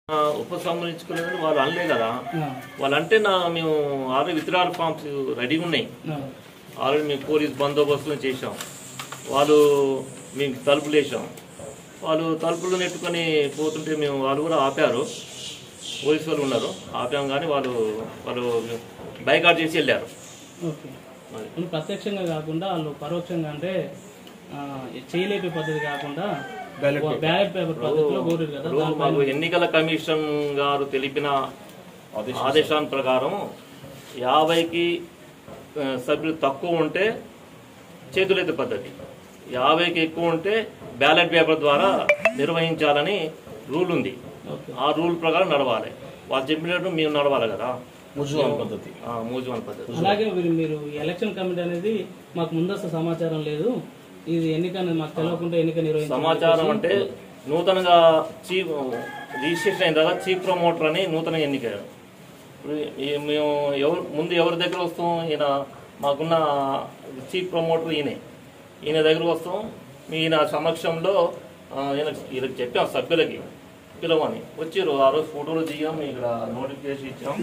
ఆ, ఉపసంహరించుకునేది వాళ్ళు అనలే కదా వాళ్ళు అంటే నా మేము ఆల్రెడీ విత్డ్రాల్ ఫామ్స్ రెడీగా ఉన్నాయి ఆల్రెడీ మేము పోలీస్ బందోబస్తులు చేసాం వాళ్ళు మేము తలుపులు వేసాం వాళ్ళు తలుపులు నెట్టుకొని పోతుంటే మేము వాళ్ళు కూడా ఆపారు పోలీసు వాళ్ళు ఉన్నారు ఆపాం కానీ వాళ్ళు వాళ్ళు బైకాట్ చేసి వెళ్ళారు ఓకే వాళ్ళు ప్రత్యక్షంగా కాకుండా వాళ్ళు పరోక్షంగా అంటే ఆ, చేయలేపే పద్ధతి కాకుండా బ్యాలెట్ పేపర్ పద్ధతిలో కోరారు కదా ఇప్పుడు మాకు ఎన్నికల కమిషన్ గారు తెలిపిన ఆదేశాల ప్రకారం యాభైకి ఆ, సభ్యులు తక్కువ ఉంటే చేతులెత్తే పద్ధతి యాభైకి ఎక్కువ ఉంటే బ్యాలెట్ పేపర్ ద్వారా నిర్వహించాలని రూల్ ఉంది ఓకే ఆ రూల్ ప్రకారం నడవాలి వాళ్ళు చెప్పినట్టు మేము నడవాలి కదా ముజువాన్ పద్ధతి ఆ, మూజువాన్ పద్ధతి అలాగే మీరు మీరు ఈ ఎలక్షన్ కమిటీ అనేది మాకు ముందస్తు సమాచారం లేదు ఇది ఎన్నిక అనేది మాకు తెలియకుండా ఎన్నిక నిర్వహించాలి సమాచారం అంటే నూతనంగా చీఫ్ రిజిస్ట్రేషన్ అయిన తర్వాత చీఫ్ ప్రమోటర్ అని నూతనంగా ఎన్నికయ్యారు ఇప్పుడు ఈ- మేము ఎవరు ముందు ఎవరి దగ్గర వస్తాం ఈయన మాకున్న చీఫ్ ప్రమోటర్ ఈయనే ఈయన దగ్గర వస్తాం మీ ఈయన సమక్షంలో ఆ, ఈయన వీళ్ళకి చెప్పాం సభ్యులకి పిలవని వచ్చారు ఆ రోజు ఫోటోలు దిగాం ఇక్కడ నోటిఫికేషన్ ఇచ్చాం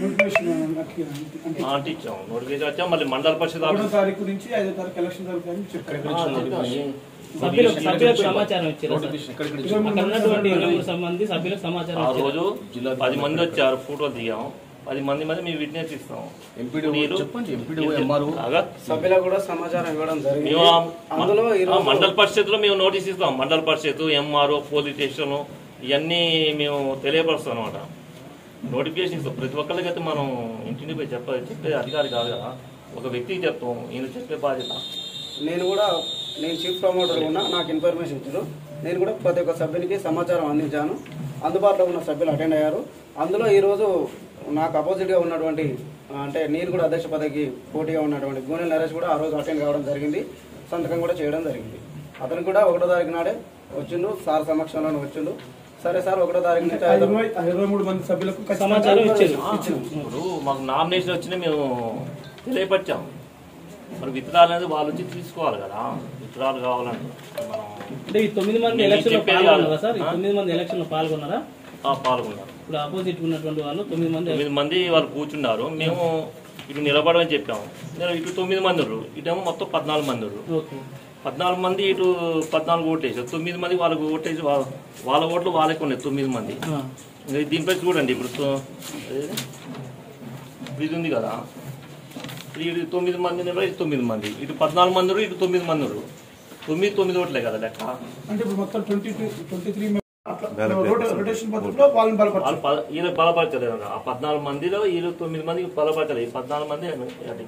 ఆ, అంటే ఇచ్చాం నోటిఫికేషన్ వచ్చాం మళ్ళీ మండల పరిషత్ ఒకటో ఆఫీస్ తారీఖు నుంచి ఐదో తారీఖు ఎలక్షన్ జరుగుతాయని చెప్పారు ఆ, చెప్పాం. ఈ- సభ్యులకు సభ్యులకు సమాచారం ఇచ్చారు సార్ ఎక్కడికి అక్కడ ఉన్నటువంటి ఇరవై మూడు సంబంధి సభ్యులకు సమాచారం ఆ ఇచ్చారు రోజు పది మంది వచ్చారు ఫోటోలు దిగాం పది మంది మంది మేము విట్నెస్ ఇస్తాం ఎంపీడీ మీరు- చెప్పండి ఎంపీడీ ఎంఆర్ఓ కాగా సభ్యులకు కూడా సమాచారం ఇవ్వడం జరిగింది మేము ఆ- అందులో ఆ ఈరోజు మండల పరిషత్లో మేము నోటీస్ ఇస్తాం మండల పరిషత్ ఎంఆర్ఓ పోలీస్ స్టేషన్ ఇవన్నీ మేము తెలియపరుస్తాం అనమాట నోటిఫికేషన్ ఇస్తాం ప్రతి ఒక్కరికి అయితే మనం ఇంటిని పోయి చెప్ప చెప్పే అధికారి కాదు కదా ఒక వ్యక్తికి చెప్తాం ఈయన చెప్పే బాధ్యత నేను కూడా నేను చీఫ్ ప్రమోటర్ ఉన్నా నాకు ఇన్ఫర్మేషన్ ఇచ్చారు నేను కూడా ప్రతి ఒక్క సభ్యునికి సమాచారం అందించాను అందుబాటులో ఉన్న సభ్యులు అటెండ్ అయ్యారు అందులో ఈరోజు నాకు అపోజిట్గా ఉన్నటువంటి ఆ, అంటే నేను కూడా అధ్యక్ష పదవికి పోటీగా ఉన్నటువంటి గోనెల నరేష్ కూడా ఆ రోజు అటెండ్ కావడం జరిగింది సంతకం కూడా చేయడం జరిగింది అతను కూడా ఒకటో తారీఖు నాడే వచ్చిండు సార్ సమక్షంలోనే వచ్చిండు సరే సార్ ఒకటో తారీఖు నుంచి ఐదో ఇరవై ఇరవై మూడు మంది సభ్యులకు ఖచ్చితంగా సమాచారం ఇచ్చారు ఆ, ఇప్పుడు మాకు నామినేషన్ వచ్చినా మేము తెలియపరిచాం మరి విత్తనాలు అనేది వాళ్ళు వచ్చి తీసుకోవాలి కదా విత్తనాలు కావాలంటే మనం అంటే ఈ తొమ్మిది మంది నేను ఎలక్షన్ లో చెప్పేది పాల్గొన్నారా కాదు. సార్ ఈ ఆ? తొమ్మిది మంది ఎలక్షన్ లో పాల్గొన్నారా ఆ, పాల్గొన్నారు ఇప్పుడు ఆపోజిట్ ఉన్నటువంటి వాళ్ళు తొమ్మిది మంది తొమ్మిది మంది వాళ్ళు కూర్చున్నారు మేము ఇటు నిలబడమని చెప్పాము నేను ఇటు తొమ్మిది మంది ఉన్నారు ఇటేమో మొత్తం పద్నాలుగు మంది ఉన్నారు ఓకే పద్నాలుగు మంది ఇటు పద్నాలుగు ఓట్లేసారు తొమ్మిది మంది వాళ్ళకు ఓటేసి వా- వాళ్ళ ఓట్లు వాళ్ళకి ఉన్నాయి తొమ్మిది మంది ఆ. ఇంకా దీనిపై చూడండి ఇప్పుడు తో- అదేది? ఇప్పుడు ఇది ఉంది కదా ఇప్పుడు ఇటు తొమ్మిది మంది ఉన్నారు, ఇటు తొమ్మిది మంది ఇటు పద్నాలుగు మంది ఉన్నారు, ఇటు తొమ్మిది మంది ఉన్నారు తొమ్మిది తొమ్మిది ఓట్లే కదా లెక్క అంటే ఇప్పుడు మొత్తం twenty two twenty three rotation పద్ధతిలో వాళ్ళని బలపరచారు వాళ్ళు పద వీళ్ళు బలపరచలేదు కదా. ఆ పద్నాలుగు మందిలో వీళ్ళు తొమ్మిది మంది బలపరచలేదు ఈ పద్నాలుగు మంది అది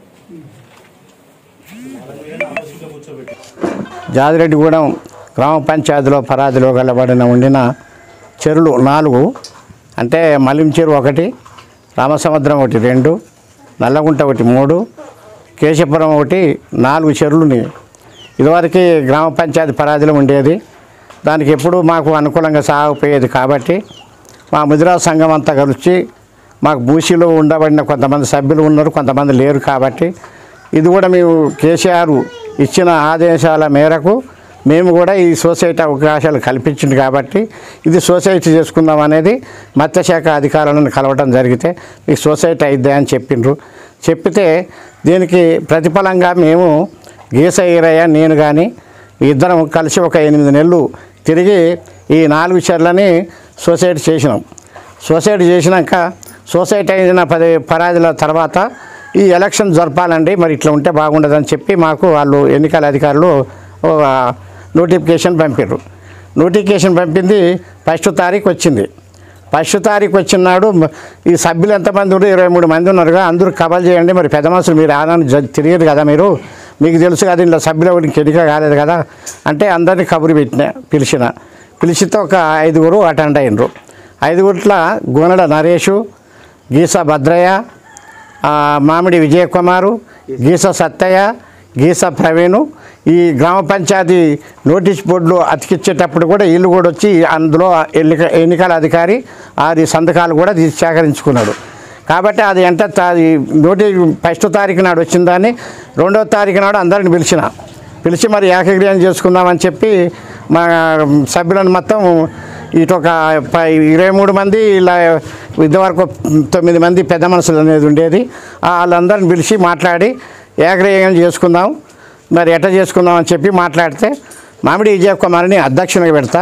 జాజిరెడ్డిగూడెం గ్రామ పంచాయతీలో పరాదిలో గలబడిన ఉండిన చెరువులు నాలుగు అంటే మలిం చెరువు ఒకటి రామసముద్రం ఒకటి రెండు నల్లగుంట ఒకటి మూడు కేశపురం ఒకటి నాలుగు చెరువులని ఇదివరకు గ్రామ పంచాయతీ పరాదిలో ఉండేది దానికి ఎప్పుడూ మాకు అనుకూలంగా సాగిపోయేది కాబట్టి మా ముదిరాజు సంఘం అంతా కలిసి మాకు బూసీలో ఉండబడిన కొంతమంది సభ్యులు ఉన్నారు కొంతమంది లేరు కాబట్టి ఇది కూడా మేము కేసీఆర్ ఇచ్చిన ఆదేశాల మేరకు మేము కూడా ఈ సొసైటీ అవకాశాలు కల్పించింది కాబట్టి ఇది సొసైటీ చేసుకుందాం అనేది మత్స్యశాఖ అధికారులను కలవడం జరిగితే ఈ సొసైటీ అయిద్దా అని చెప్పిండ్రు చెప్పితే దీనికి ప్రతిఫలంగా మేము గీస ఈరయ్య నేను కానీ ఇద్దరం కలిసి ఒక ఎనిమిది నెలలు తిరిగి ఈ నాలుగు చర్లని సొసైటీ చేసినాం సొసైటీ చేసినాక సొసైటీ అయిన పది పరాదిల తర్వాత ఈ ఎలక్షన్ జరపాలండి మరి ఇట్లా ఉంటే బాగుండదని చెప్పి మాకు వాళ్ళు ఎన్నికల అధికారులు ఒక నోటిఫికేషన్ పంపారు నోటిఫికేషన్ పంపింది ఫస్ట్ తారీఖు వచ్చింది ఫస్ట్ తారీఖు వచ్చిన నాడు మ- ఈ సభ్యులు ఎంతమంది ఉన్నారు ఇరవై మూడు మంది ఉన్నారుగా అందరూ కబల్ చేయండి మరి పెద్ద మనుషులు మీరు ఆనాడు జ- తిరిగారు కదా మీరు మీకు తెలుసు కదా ఇంట్లో సభ్యులు ఎవరికి ఎన్నిక కాలేదు కదా అంటే అందరినీ కబురు పెట్టిన పిలిచిన పిలిచితే ఒక ఐదుగురు అటెండ్ అయినరు ఐదుగురిట్ల గోనడ నరేషు గీస భద్రయ్య ఆ, మామిడి విజయకుమారు గీస సత్తయ్య గీస ప్రవీణు ఈ గ్రామ పంచాయతీ నోటీస్ బోర్డులో అతికిచ్చేటప్పుడు కూడా వీళ్ళు కూడా వచ్చి అందులో ఎన్నిక ఎన్నికల అధికారి అది సంతకాలు కూడా తీసి సేకరించుకున్నాడు కాబట్టి అది ఎంత అది నోటీ ఫస్ట్ తారీఖు నాడు వచ్చిందని రెండో తారీఖు నాడు అందరిని పిలిచిన పిలిచి మరి ఏకగ్రీవం చేసుకుందామని చెప్పి మా సభ్యులను మొత్తం ఇటు ఒక ప- ఇరవై మూడు మంది ఇలా ఇంతవరకు తొమ్మిది మంది పెద్ద మనుషులు అనేది ఉండేది ఆ వాళ్ళందరిని పిలిచి మాట్లాడి ఏకగ్రీయం చేసుకుందాం మరి ఎట్లా చేసుకుందాం అని చెప్పి మాట్లాడితే మామిడి విజయ్ కుమార్ని అధ్యక్షునిగా పెడతా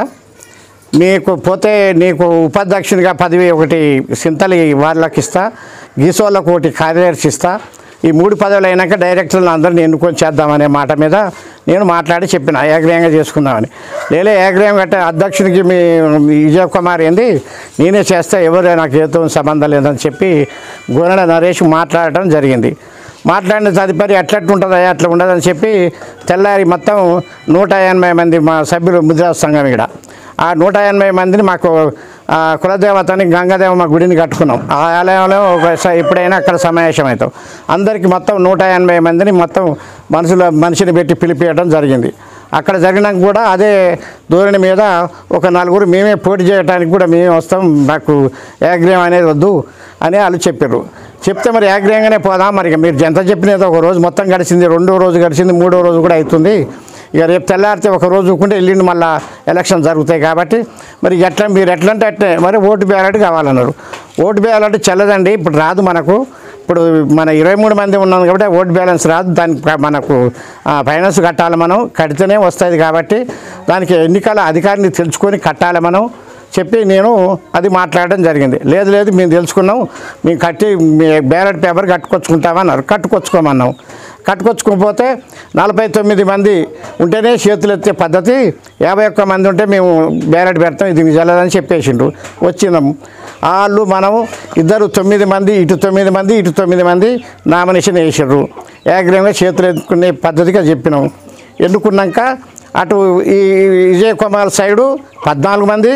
నీకు పోతే నీకు ఉపాధ్యక్షునిగా పదవి ఒకటి సింతలి వాళ్ళకి ఇస్తా గీసోళ్ళకు ఒకటి కార్యదర్శి ఇస్తా ఈ మూడు పదవులు అయినాక డైరెక్టర్లను అందరిని ఎన్నుకొని చేద్దామనే మాట మీద నేను మాట్లాడి చెప్పిన ఏగ్రయంగా చేసుకుందామని లేలే ఏగ్రయం గట్ట అధ్యక్షునికి మీ విజయ్ కుమార్ ఏంది నేనే చేస్తా ఎవరు నాకు ఏతో సంబంధం లేదని చెప్పి గోనెల నరేష్ మాట్లాడటం జరిగింది మాట్లాడిన తదుపరి ఎట్లట్టుంటుందా అట్లా ఉండదని చెప్పి తెల్లారి మొత్తం నూట ఎనభై మంది మా సభ్యులు ముద్రా సంఘం ఇక్కడ ఆ నూట ఎనభై మందిని మాకు ఆ కులదేవతని గంగాదేవమ్మ గుడిని కట్టుకున్నాం ఆ ఆలయంలో ఒకసారి ఎప్పుడైనా అక్కడ సమావేశం అవుతాం అందరికీ మొత్తం నూట ఎనభై మందిని మొత్తం మనుషుల మనిషిని పెట్టి పిలిపియడం జరిగింది అక్కడ జరిగినాక కూడా అదే ధోరణి మీద ఒక నలుగురు మేమే పోటీ చేయడానికి కూడా మేమే వస్తాం మాకు ఏగ్రయం అనేది వద్దు అని వాళ్ళు చెప్పారు చెప్తే మరి ఏగ్రయంగానే పోదాం మరి ఇక మీరు ఎంత చెప్పినది ఒక రోజు మొత్తం గడిచింది రెండో రోజు గడిచింది మూడో రోజు కూడా అవుతుంది ఇక రేపు తెల్లారితే ఒక రోజు ఊకుంటే ఎల్లుండి మళ్ళీ ఎలక్షన్ జరుగుతాయి కాబట్టి మరి ఎట్లా మీరు ఎట్లా అంటే అట్లే మరి ఓటు బ్యాలెట్ కావాలన్నారు ఓటు బ్యాలెట్ చెల్లదండి ఇప్పుడు రాదు మనకు ఇప్పుడు మన ఇరవై మూడు మంది ఉన్నాం కాబట్టి ఓట్ బ్యాలెన్స్ రాదు దానికి ప- మనకు ఆ, ఫైనాన్స్ కట్టాలి మనం కడితేనే వస్తుంది కాబట్టి దానికి ఎన్నికల అధికారిని తెలుసుకొని కట్టాలి మనం చెప్పి నేను అది మాట్లాడడం జరిగింది లేదు లేదు మేము తెలుసుకున్నాం మేము కట్టి మీ బ్యాలెట్ పేపర్ కట్టుకొచ్చుకుంటామన్నారు కట్టుకొచ్చుకోమన్నాం కట్టుకొచ్చుకోకపోతే నలభై తొమ్మిది మంది ఉంటేనే చేతులు ఎత్తే పద్ధతి యాభై ఒక్క మంది ఉంటే మేము బ్యాలెట్ పెడతాం ఇది చెల్లదని చెప్పేసిండ్రు వచ్చినాం వాళ్ళు మనము ఇద్దరు తొమ్మిది మంది ఇటు తొమ్మిది మంది ఇటు తొమ్మిది మంది నామినేషన్ వేసిండ్రు ఏగ్రంగా చేతులు ఎత్తుకునే పద్ధతిగా చెప్పినాం ఎన్నుకున్నాక అటు ఈ విజయ్ కుమార్ సైడు పద్నాలుగు మంది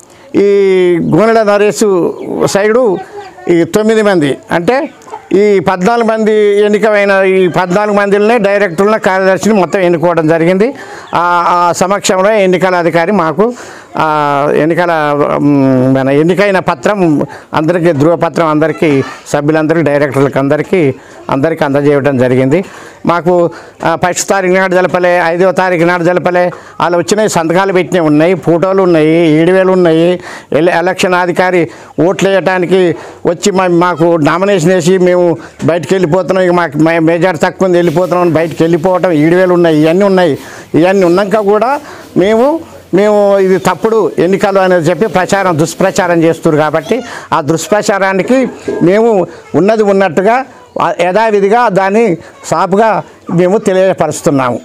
ఈ గోనెల నరేష్ సైడు ఈ తొమ్మిది మంది అంటే ఈ పద్నాలుగు మంది ఎన్నికమైన ఈ పద్నాలుగు మందిలోనే డైరెక్టర్లను కార్యదర్శిని మొత్తం ఎన్నుకోవడం జరిగింది ఆ ఆ సమక్షంలో ఎన్నికల అధికారి మాకు ఆ, ఎన్నికల మ్, మన ఎన్నికైన పత్రం అందరికీ ధృవపత్రం అందరికీ సభ్యులందరికీ డైరెక్టర్లకు అందరికీ అందరికీ అందజేయడం జరిగింది మాకు ఆ, ఫస్ట్ తారీఖు నాడు జలపలే ఐదవ తారీఖు నాడు జలపలే వాళ్ళు వచ్చినాయి సంతకాలు పెట్టినవి ఉన్నాయి ఫోటోలు ఉన్నాయి ఈడివేలు ఉన్నాయి ఎల- ఎలక్షన్ అధికారి ఓట్లు వేయడానికి వచ్చి మా మాకు నామినేషన్ వేసి మేము బయటికి వెళ్ళిపోతున్నాం ఇక మాకు మే- మెజార్టీ తక్కువ ఉంది వెళ్ళిపోతున్నాం అని బయటికి వెళ్ళిపోవటం ఈడివేలు ఉన్నాయి ఇవన్నీ ఉన్నాయి ఇవన్నీ ఉన్నాక కూడా మేము మేము ఇది తప్పుడు ఎన్నికలు అనేది చెప్పి ప్రచారం దుష్ప్రచారం చేస్తున్నారు కాబట్టి ఆ దుష్ప్రచారానికి మేము ఉన్నది ఉన్నట్టుగా ఆ యథావిధిగా దాన్ని సాపుగా మేము తెలియపరుస్తున్నాము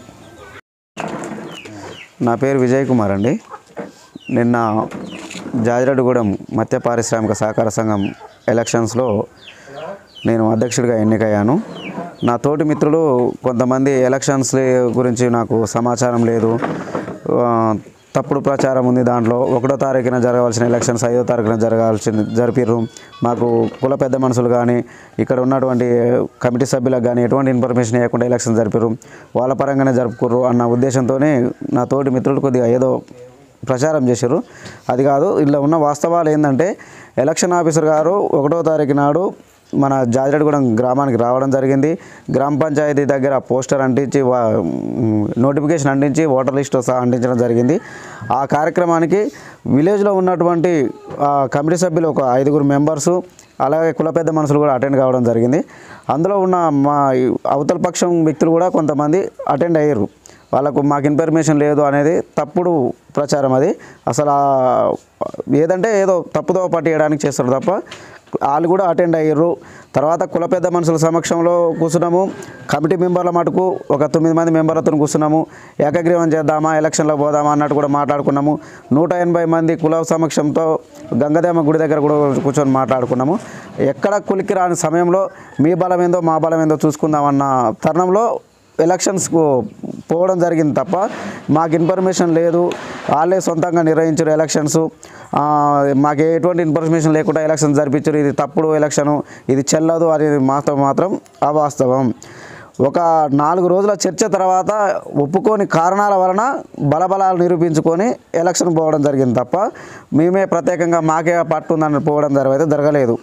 నా పేరు విజయ్ కుమార్ అండి నిన్న జాజిరెడ్డిగూడెం మత్స్య పారిశ్రామిక సహకార సంఘం ఎలక్షన్స్లో నేను అధ్యక్షుడిగా ఎన్నికయ్యాను నా తోటి మిత్రులు కొంతమంది ఎలక్షన్స్ గురించి నాకు సమాచారం లేదు ఆ, తప్పుడు ప్రచారం ఉంది దాంట్లో ఒకటో తారీఖున జరగవలసిన ఎలక్షన్స్ ఐదో తారీఖున జరగాల్సిన జరిపిర్రు మాకు కుల పెద్ద మనుషులు కానీ ఇక్కడ ఉన్నటువంటి కమిటీ సభ్యులకు కానీ ఎటువంటి ఇన్ఫర్మేషన్ ఇవ్వకుండా ఎలక్షన్ జరిపారు వాళ్ళ పరంగానే జరుపుకుర్రు అన్న ఉద్దేశంతోనే నా తోటి మిత్రులు కొద్దిగా ఏదో ప్రచారం చేశారు అది కాదు ఇలా ఉన్న వాస్తవాలు ఏంటంటే ఎలక్షన్ ఆఫీసర్ గారు ఒకటో తారీఖు నాడు మన జాజిరెడ్డిగూడెం గ్రామానికి రావడం జరిగింది గ్రామ పంచాయతీ దగ్గర పోస్టర్ అంటించి వా- మ్, నోటిఫికేషన్ అంటించి ఓటర్ లిస్ట్ సహా అంటించడం జరిగింది ఆ కార్యక్రమానికి విలేజ్లో ఉన్నటువంటి ఆ, కమిటీ సభ్యులు ఒక ఐదుగురు మెంబర్సు అలాగే కుల పెద్ద మనుషులు కూడా అటెండ్ కావడం జరిగింది అందులో ఉన్న మా ఈ అవతల పక్షం వ్యక్తులు కూడా కొంతమంది అటెండ్ అయ్యారు వాళ్ళకు మాకు ఇన్ఫర్మేషన్ లేదు అనేది తప్పుడు ప్రచారం అది అసలు ఆ ఏదంటే ఏదో తప్పుదో పట్టేయడానికి చేస్తారు తప్ప వాళ్ళు కూడా అటెండ్ అయ్యారు తర్వాత కుల పెద్ద మనుషుల సమక్షంలో కూర్చున్నాము కమిటీ మెంబర్ల మటుకు ఒక తొమ్మిది మంది మెంబర్లతో కూర్చున్నాము ఏకగ్రీవం చేద్దామా ఎలక్షన్లో పోదామా అన్నట్టు కూడా మాట్లాడుకున్నాము నూట ఎనభై మంది కుల సమక్షంతో గంగదేమ గుడి దగ్గర కూడా కూర్చొని మాట్లాడుకున్నాము ఎక్కడ కులికి రాని సమయంలో మీ బలం ఏందో మా బలం ఏందో చూసుకుందామన్న తరుణంలో ఎలక్షన్స్కు పోవడం జరిగింది తప్ప మాకు ఇన్ఫర్మేషన్ లేదు వాళ్ళే సొంతంగా నిర్వహించారు ఎలక్షన్స్ ఆ, మాకు ఎటువంటి ఇన్ఫర్మేషన్ లేకుండా ఎలక్షన్ జరిపించారు ఇది తప్పుడు ఎలక్షను ఇది చెల్లదు అనేది మాత్రం మాత్రం అవాస్తవం ఒక నాలుగు రోజుల చర్చ తర్వాత ఒప్పుకోని కారణాల వలన బలబలాలు నిరూపించుకొని ఎలక్షన్ పోవడం జరిగింది తప్ప మేమే ప్రత్యేకంగా మాకే పట్టు ఉందని పోవడం జరగైతే జరగలేదు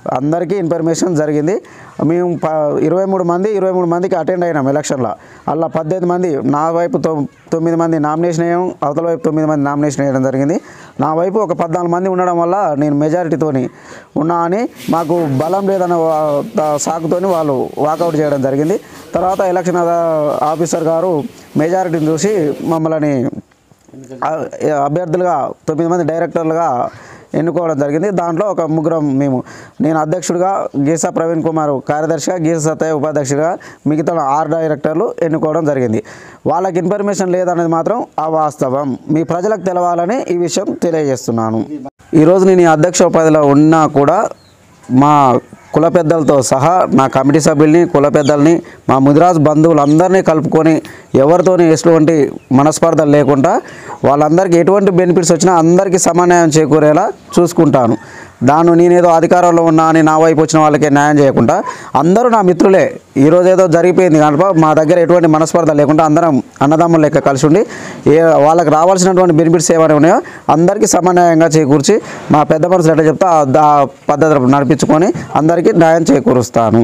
అందరికీ ఇన్ఫర్మేషన్ జరిగింది మేము ప ఇరవై మూడు మంది ఇరవై మూడు మందికి అటెండ్ అయినాం ఎలక్షన్లో అలా పద్దెనిమిది మంది నా వైపు తొ- తొమ్మిది మంది నామినేషన్ వేయడం అవతల వైపు తొమ్మిది మంది నామినేషన్ వేయడం జరిగింది నా వైపు ఒక పద్నాలుగు మంది ఉండడం వల్ల నేను మెజారిటీతోని ఉన్నా అని మాకు బలం లేదన్న వా- ద- సాకుతోని వాళ్ళు వాకౌట్ చేయడం జరిగింది తర్వాత ఎలక్షన్ అధ- ఆఫీసర్ గారు మెజారిటీని చూసి మమ్మల్ని ఆ- అభ్యర్థులుగా తొమ్మిది మంది డైరెక్టర్లుగా ఎన్నుకోవడం జరిగింది దాంట్లో ఒక ముగ్గురం మేము నేను అధ్యక్షుడిగా గీసా ప్రవీణ్ కుమార్ కార్యదర్శిగా గీసా సత్తయ్య ఉపాధ్యక్షుడిగా మిగతా ఆరు డైరెక్టర్లు ఎన్నుకోవడం జరిగింది వాళ్ళకి ఇన్ఫర్మేషన్ లేదనేది మాత్రం అవాస్తవం మీ ప్రజలకు తెలవాలని ఈ విషయం తెలియజేస్తున్నాను ఈరోజు నేను ఈ అధ్యక్ష పదవిలో ఉన్నా కూడా మా కుల పెద్దలతో సహా నా కమిటీ సభ్యుల్ని కుల పెద్దల్ని మా ముదిరాజ్ బంధువులందరినీ కలుపుకొని ఎవరితోని ఎటువంటి మనస్పర్ధలు లేకుండా వాళ్ళందరికీ ఎటువంటి బెనిఫిట్స్ వచ్చినా అందరికీ సమన్వయం చేకూరేలా చూసుకుంటాను దాన్ని నేనేదో అధికారంలో ఉన్నా అని నా వైపు వచ్చిన వాళ్ళకే న్యాయం చేయకుండా అందరూ నా మిత్రులే ఈరోజు ఏదో జరిగిపోయింది కనుక మా దగ్గర ఎటువంటి మనస్పర్ధ లేకుండా అందరం అన్నదమ్ముల లెక్క కలిసి ఉండి ఏ వాళ్ళకి రావాల్సినటువంటి బెనిఫిట్స్ ఏమైనా ఉన్నాయో అందరికీ సమన్వయంగా చేకూర్చి మా పెద్ద మనసులు ఎట్లా చెప్తా ఆ పద్ధతి నడిపించుకొని అందరికీ న్యాయం చేకూరుస్తాను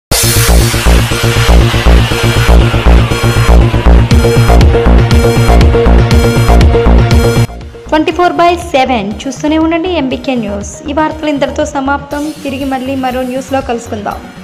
ట్వంటీ ఫోర్ బై సెవెన్ చూస్తూనే ఉండండి ఎంబీకే న్యూస్ ఈ వార్తలు ఇంతటితో సమాప్తం తిరిగి మళ్ళీ మరో న్యూస్లో కలుసుకుందాం